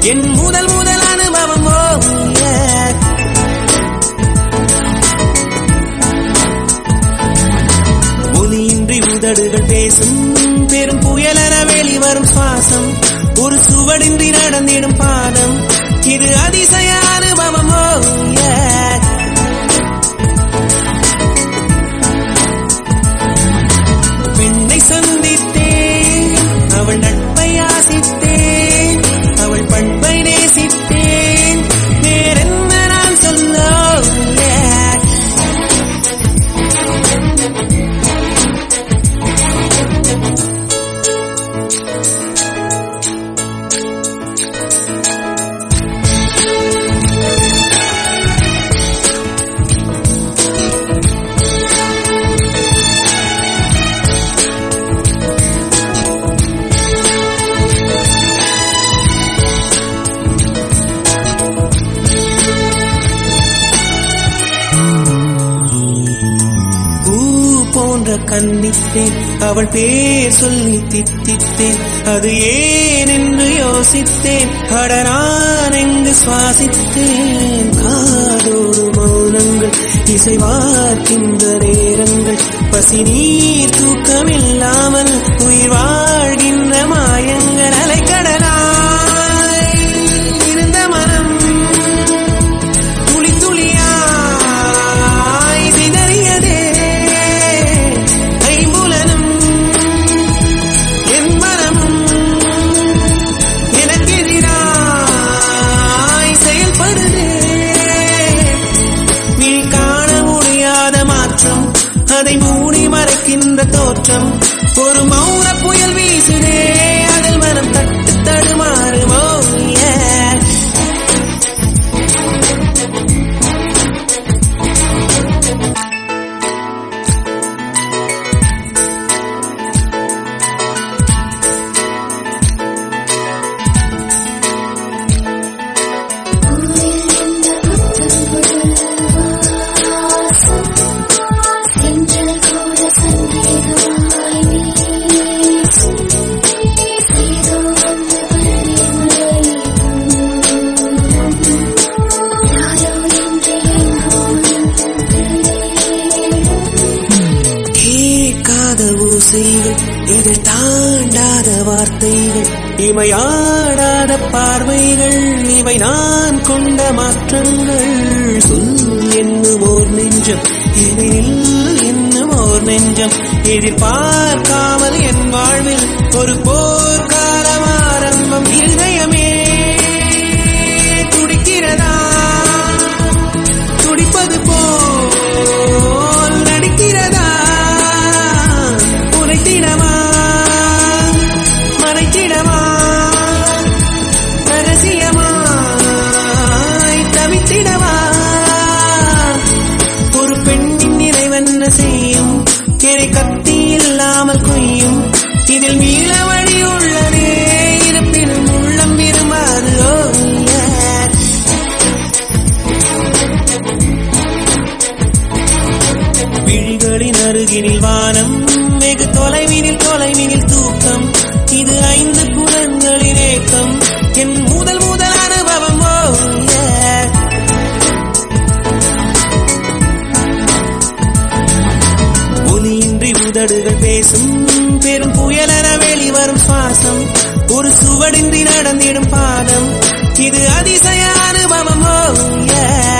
என் முதல் முதல் அனுபவம் ஓ yeah. ஒலியின்றி உதடுகள் பேசும் பெரும் புயலென வெளிவரும் சுவாசம் ஒரு சுவடின்றி நடந்திடும் பாதம் இது அதிசய அனுபவம் ஓ yeah. பெண்ணை சந்தித்தேன் அவள் நட்பை ஆசித்தேன் அவள் பண்பை நேசித்தேன் வேறென்ன நான் சொல்ல yeah. பூ போன்ற கண்ணித்தேன் அவள் பேர் சொல்லி தித்தித்தேன் அது ஏன் என்று யோசித்தேன் அட நான் எங்கு சுவாசித்தேன் காதோடு மௌனங்கள் இசைவார்க்கின்ற நேரங்கள் பசி நீர் தூக்கமில்லாமல் உயிர் வாழ்கின்ற மாயங்கள் அலைக்கடலாய் இருந்த மனம் துளி துளியாய் சிதறியதே ஐம்புலனும் என் மனமும் எனக்கெதிராய் செயல்படுதே நீ காண முடியாத மாற்றம் அதை மூடி மறைக்கின்ற தோற்றம் ஒரு மௌன புயல் வீசுதே அதில் மனம் தட்டு தடுமாறுமோ yeah. கேட்காத ஓசைகள் இதில் தாண்டாத வார்த்தைகள் இமையாடாத பார்வைகள் இவை நான் கொண்ட மாற்றங்கள் சொல் என்னும் ஓர் நெஞ்சம் எதிரில் என்னும் ஓர் நெஞ்சம் எதிர்பார்க்காமல் என் வாழ்வில் ஒரு போர்க்காலம் ஆரம்பம் இதயமே துடிக்கிறதா துடிப்பது போல் நடிக்கிறதா உரைத்திடவா மறைத்திடவா ரகசியமாய் தவித்திடவா ஒரு பெண்ணின் நிறைவென்ன செய்யும் என்னை கத்தி இல்லாமல் கொய்யும் இதில் மீள வழி உள்ளதே இருப்பினும் உள்ளம் விரும்பாது ஓ yeah. விழிகளின் அருகினில் வானம் வெகு தொலைவினில் தொலைவினில் தூக்கம் இது ஐந்து புலன்களின் ஏக்கம் என் முதல் முதல் அனுபவம் ஓ yeah. ஒலியின்றி உதடுகள் பேசும் பெரும் புயலென வெளிவரும் சுவாசம் ஒரு சுவடின்றி நடந்திடும் பாதம் இது அதிசய அனுபவம் ஓ yeah.